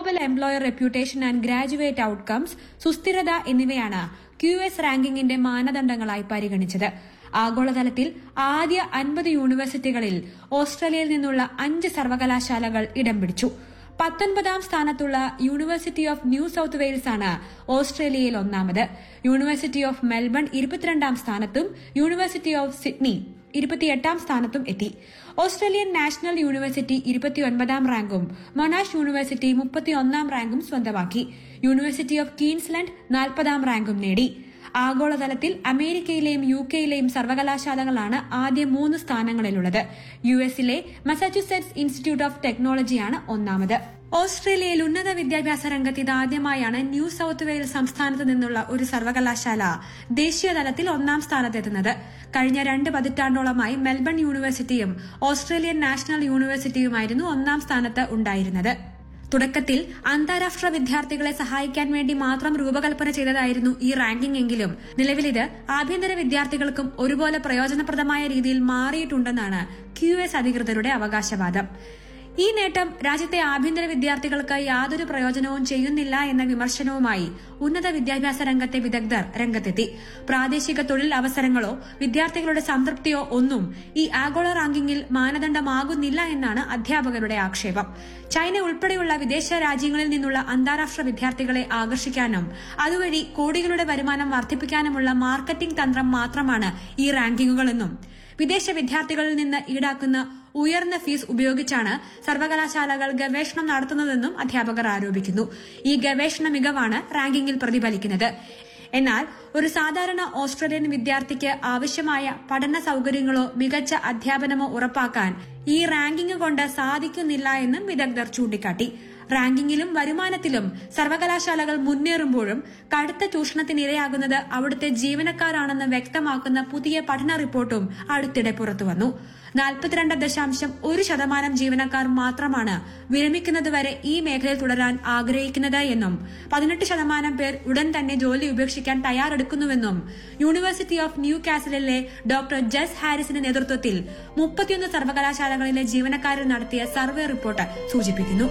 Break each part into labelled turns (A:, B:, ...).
A: global employer reputation and graduate outcomes സുസ്ഥിരത എന്നിവയാണ് Q S റാങ്കിങ്ങിന്റെ മാനദണ്ഡങ്ങളായി പരിഗണിച്ചത് ആഗോളതലത്തിൽ ആദ്യ അൻപത് യൂണിവേഴ്സിറ്റികളിൽ ഓസ്ട്രേലിയയിൽ നിന്നുള്ള അഞ്ച് സർവകലാശാലകൾ ഇടം പിടിച്ചു പത്തൊൻപതാം സ്ഥാനത്തുള്ള University of New South Wales ആണ് ഓസ്ട്രേലിയയിൽ ഒന്നാമത് യൂണിവേഴ്സിറ്റി ഓഫ് മെൽബൺ ഇരുപത്തിരണ്ടാം സ്ഥാനത്തും യൂണിവേഴ്സിറ്റി ഓഫ് സിഡ്നി ഇരുപത്തിയെട്ടാം സ്ഥാനത്തും എത്തി ഓസ്ട്രേലിയൻ നാഷണൽ യൂണിവേഴ്സിറ്റി ഇരുപത്തിയൊൻപതാം റാങ്കും മൊനാഷ് യൂണിവേഴ്സിറ്റി മുപ്പത്തിയൊന്നാം റാങ്കും സ്വന്തമാക്കി യൂണിവേഴ്സിറ്റി ഓഫ് ക്വീൻസ്ലൻഡ് നാൽപ്പതാം റാങ്കും നേടി ആഗോളതലത്തിൽ അമേരിക്കയിലെയും യു കെയിലെയും സർവകലാശാലകളാണ് ആദ്യ മൂന്ന് സ്ഥാനങ്ങളിലുള്ളത് യു എസിലെ മസാച്യുസെറ്റ്സ് ഇൻസ്റ്റിറ്റ്യൂട്ട് ഓഫ് ടെക്നോളജിയാണ് ഒന്നാമത് ഓസ്ട്രേലിയയിൽ ഉന്നത വിദ്യാഭ്യാസ രംഗത്ത് ഇതാദ്യമായാണ് ന്യൂ സൌത്ത് വെയിൽസ് സംസ്ഥാനത്ത് നിന്നുള്ള ഒരു സർവകലാശാല ദേശീയ തലത്തിൽ ഒന്നാം സ്ഥാനത്തെത്തുന്നത് കഴിഞ്ഞ രണ്ട് പതിറ്റാണ്ടോളമായി മെൽബൺ യൂണിവേഴ്സിറ്റിയും ഓസ്ട്രേലിയൻ നാഷണൽ യൂണിവേഴ്സിറ്റിയുമായിരുന്നു ഒന്നാം സ്ഥാനത്ത് ഉണ്ടായിരുന്നത് തുടക്കത്തിൽ അന്താരാഷ്ട്ര വിദ്യാർത്ഥികളെ സഹായിക്കാൻ വേണ്ടി മാത്രം രൂപകൽപ്പന ചെയ്തതായിരുന്നു ഈ റാങ്കിംഗ് എങ്കിലും നിലവിലിത് ആഭ്യന്തര വിദ്യാർത്ഥികൾക്കും ഒരുപോലെ പ്രയോജനപ്രദമായ രീതിയിൽ മാറിയിട്ടുണ്ടെന്നാണ് ക്യു എസ് അധികൃതരുടെ അവകാശവാദം ഈ നേട്ടം രാജ്യത്തെ ആഭ്യന്തര വിദ്യാർത്ഥികൾക്ക് യാതൊരു പ്രയോജനവും ചെയ്യുന്നില്ല എന്ന വിമർശനവുമായി ഉന്നത വിദ്യാഭ്യാസ രംഗത്തെ വിദഗ്ധർ രംഗത്തെത്തി പ്രാദേശിക തൊഴിൽ അവസരങ്ങളോ വിദ്യാർത്ഥികളുടെ സംതൃപ്തിയോ ഒന്നും ഈ ആഗോള റാങ്കിങ്ങിൽ മാനദണ്ഡമാകുന്നില്ല എന്നാണ് അധ്യാപകരുടെ ആക്ഷേപം ചൈന ഉൾപ്പെടെയുള്ള വിദേശ രാജ്യങ്ങളിൽ നിന്നുള്ള അന്താരാഷ്ട്ര വിദ്യാർത്ഥികളെ ആകർഷിക്കാനും അതുവഴി കോടികളുടെ വരുമാനം വർദ്ധിപ്പിക്കാനുമുള്ള മാർക്കറ്റിംഗ് തന്ത്രം മാത്രമാണ് ഈ റാങ്കിങ്ങുകളെന്നും വിദേശ വിദ്യാർത്ഥികളിൽ നിന്ന് ഈടാക്കുന്ന ഉയർന്ന ഫീസ് ഉപയോഗിച്ചാണ് സർവകലാശാലകൾ ഗവേഷണം നടത്തുന്നതെന്നും അധ്യാപകർ ആരോപിക്കുന്നു ഈ ഗവേഷണ മികവാണ് റാങ്കിങ്ങിൽ പ്രതിഫലിക്കുന്നത് എന്നാൽ ഒരു സാധാരണ ഓസ്ട്രേലിയൻ വിദ്യാർത്ഥിക്ക് ആവശ്യമായ പഠന സൌകര്യങ്ങളോ മികച്ച അധ്യാപനമോ ഉറപ്പാക്കാൻ ഈ റാങ്കിംഗ് കൊണ്ട് സാധിക്കുന്നില്ല എന്നും വിദഗ്ധർ ചൂണ്ടിക്കാട്ടി റാങ്കിങ്ങിലും വരുമാനത്തിലും സർവകലാശാലകൾ മുന്നേറുമ്പോഴും കടുത്ത ചൂഷണത്തിനിരയാകുന്നത് അവിടുത്തെ ജീവനക്കാരാണെന്ന് വ്യക്തമാക്കുന്ന പുതിയ പഠന റിപ്പോർട്ടും അടുത്തിടെ പുറത്തുവന്നു നാൽപ്പത്തിരണ്ട് ദശാംശം ഒരു ശതമാനം ജീവനക്കാർ മാത്രമാണ് വിരമിക്കുന്നതുവരെ ഈ മേഖലയിൽ തുടരാൻ ആഗ്രഹിക്കുന്നത് എന്നും പതിനെട്ട് ശതമാനം പേർ ഉടൻ തന്നെ ജോലി ഉപേക്ഷിക്കാൻ തയ്യാറെടുക്കുന്നുവെന്നും യൂണിവേഴ്സിറ്റി ഓഫ് ന്യൂ കാസലിലെ ഡോക്ടർ ജസ് ഹാരിസിന്റെ നേതൃത്വത്തിൽ മുപ്പത്തിയൊന്ന് സർവകലാശാലകളിലെ ജീവനക്കാരിൽ നടത്തിയ സർവേ റിപ്പോർട്ട് സൂചിപ്പിക്കുന്നു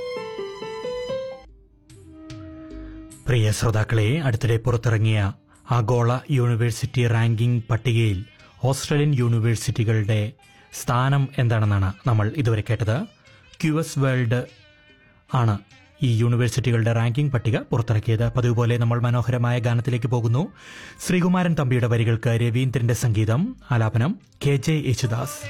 B: പ്രിയ ശ്രോതാക്കളെ അടുത്തിടെ പുറത്തിറങ്ങിയ ആഗോള യൂണിവേഴ്സിറ്റി റാങ്കിംഗ് പട്ടികയിൽ ഓസ്ട്രേലിയൻ യൂണിവേഴ്സിറ്റികളുടെ സ്ഥാനം എന്താണെന്നാണ് നമ്മൾ ഇതുവരെ കേട്ടത് ക്യു എസ് വേൾഡ് ആണ് ഈ യൂണിവേഴ്സിറ്റികളുടെ റാങ്കിംഗ് പട്ടിക പുറത്തിറക്കിയത് പതിവ് പോലെ നമ്മൾ മനോഹരമായ ഗാനത്തിലേക്ക് പോകുന്നു ശ്രീകുമാരൻ തമ്പിയുടെ വരികൾക്ക് രവീന്ദ്രന്റെ സംഗീതം ആലാപനം കെ ജെ യേശുദാസ്